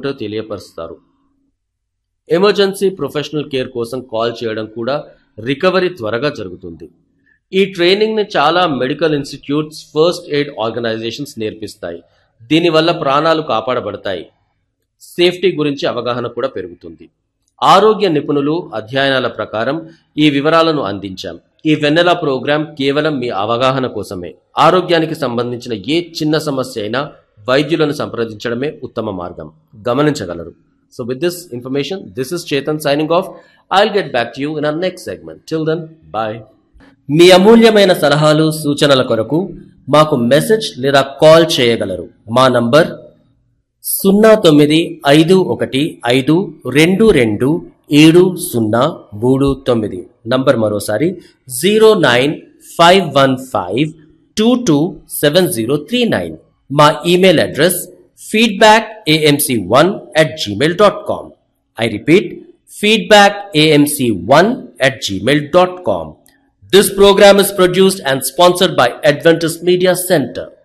ఏమిటో తెలియపరుస్తారు emergency professional care కోసం కాల్ చేయడం కూడా రికవరీ త్వరగా జరుగుతుంది ఈ ట్రైనింగ్ని చాలా medical institutes first aid organisations నేర్పిస్తాయి దీనివల్ల ప్రాణాలు కాపాడబడతాయి సేఫ్టీ గురించి అవగాహన కూడా పెరుగుతుంది ఆరోగ్య నిపుణులు అధ్యయనాల ప్రకారం ఈ వివరాలను అందించాం ఈ వెన్నెల ప్రోగ్రాం కేవలం మీ అవగాహన కోసమే ఆరోగ్యానికి సంబంధించిన ఏ చిన్న సమస్య అయినా వైద్యులను సంప్రదించడమే ఉత్తమ మార్గం గమనించగలరు so with this information this is Chetan signing off I'll get back to you in our next segment till then bye మీ అమూల్యమైన సలహాలు సూచనల కొరకు మాకు మెసేజ్ లేదా కాల్ చేయగలరు మా నంబర్ సున్నా తొమ్మిది ఐదు ఒకటి ఐదు రెండు రెండు ఏడు సున్నా మూడు తొమ్మిది నంబర్ మరోసారి zero nine five one five two two seven zero three nine మా email address feedback AMC one at gmail dot com I repeat feedback AMC one at gmail.com. This program is produced and sponsored by Adventist Media Center.